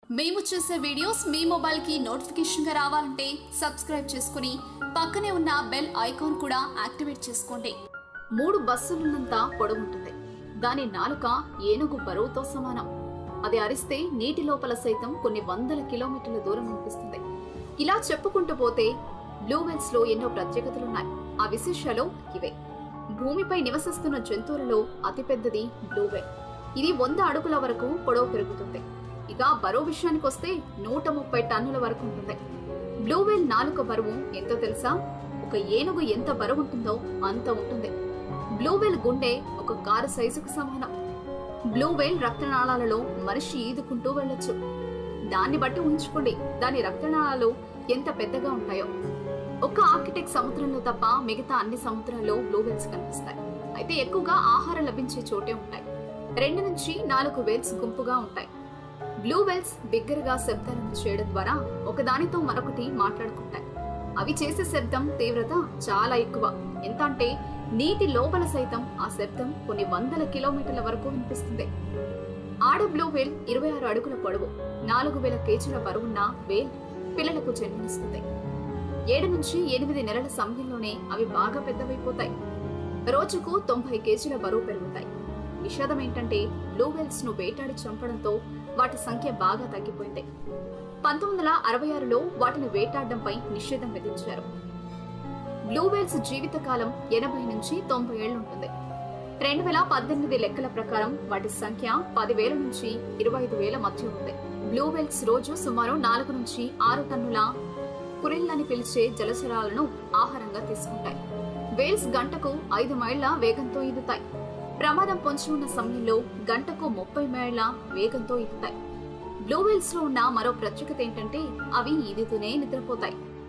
మేము చేసే వీడియోస్ మీ మొబైల్ కి నోటిఫికేషన్ గా రావాలంటే సబ్స్క్రైబ్ చేసుకుని పక్కనే ఉన్న బెల్ ఐకాన్ కూడా యాక్టివేట్ చేసుకోండి మూడు బస్సులున్నంత పొడవుంటుంది దాని నాలుక ఏనుగు బరువుతో సమానం అది అరిస్తే నీటి లోపల సైతం కొన్ని వందల కిలోమీటర్ల దూరం అనిపిస్తుంది ఇలా చెప్పుకుంటూ పోతే బ్లూవెల్స్ లో ఎన్నో ప్రత్యేకతలున్నాయి ఆ విశేషాలు ఇవే భూమిపై నివసిస్తున్న జంతువులలో అతిపెద్దది బ్లూవెల్ ఇది వంద అడుగుల వరకు పొడవు పెరుగుతుంది ఇక బరువు విషయానికి వస్తే నూట ముప్పై టన్నుల వరకు ఉంటుంది బ్లూవెల్ నాలుక బరువు ఎంతో తెలుసా ఒక ఏనుగు ఎంత బరువు ఉంటుందో అంత ఉంటుంది బ్లూవెల్ గుండె ఒక కారు సైజుకు సమానం బ్లూవెల్ రక్తనాళాలలో మనిషి ఈదుకుంటూ వెళ్ళొచ్చు దాన్ని బట్టి ఉంచుకోండి దాని రక్తనాళాలు ఎంత పెద్దగా ఉంటాయో ఒక్క ఆర్కిటెక్ట్ సముద్రంలో తప్ప మిగతా అన్ని సముద్రాల్లో బ్లూవెల్స్ కనిపిస్తాయి అయితే ఎక్కువగా ఆహారం లభించే చోటే ఉంటాయి రెండు నుంచి నాలుగు వేల్స్ గుంపుగా ఉంటాయి బ్లూ వెల్స్ బిగ్గరగా శబ్దాలను చేయడం ద్వారా ఒకదానితో మరొకటి మాట్లాడుకుంటాయి అవి చేసే శబ్దం తీవ్రత చాలా ఎక్కువ ఎంత అంటే నీటి లోపల సైతం ఆ శబ్దం కొన్ని వందల కిలోమీటర్ల వరకు వినిపిస్తుంది ఆడ బ్లూ వేల్ ఇరవై ఆరు అడుగుల పొడవు నాలుగు వేల కేజీల బరువున్న వేల్ పిల్లలకు జన్మనిస్తుంది ఏడు నుంచి ఎనిమిది నెలల సమయంలోనే అవి బాగా పెద్దవైపోతాయి రోజుకు తొంభై కేజీల బరువు పెరుగుతాయి విషాదం ఏంటంటే బ్లూ వెల్స్ ను వేటాడి చంపడంతో వాటి సంఖ్య బాగా తగ్గిపోయింది పంతొమ్మిది వందల అరవై ఆరులో వాటిని వేటాడడంపై నిషేధం విధించారు బ్లూ వెల్స్ జీవితకాలం ఎనభై నుంచి తొంభై ఏళ్ళు ఉంటుంది రెండు వేల పద్దెనిమిది లెక్కల ప్రకారం వాటి సంఖ్య పదివేల నుంచి ఇరవై ఐదు వేల మధ్య ఉంది బ్లూ వెల్స్ రోజు సుమారు నాలుగు నుంచి ఆరు టన్నుల కురిల్ అని పిలిచే జలచరాలను ఆహారంగా తీసుకుంటాయి వేల్స్ గంటకు ఐదు మైళ్ల వేగంతో ఈదుతాయి ప్రమాదం పొంచి ఉన్న సమయంలో గంటకు ముప్పై మైళ్ల వేగంతో ఈదుతాయి బ్లూ వేల్స్ లో ఉన్న మరో ప్రత్యేకత ఏంటంటే అవి ఈదుతూనే నిద్రపోతాయి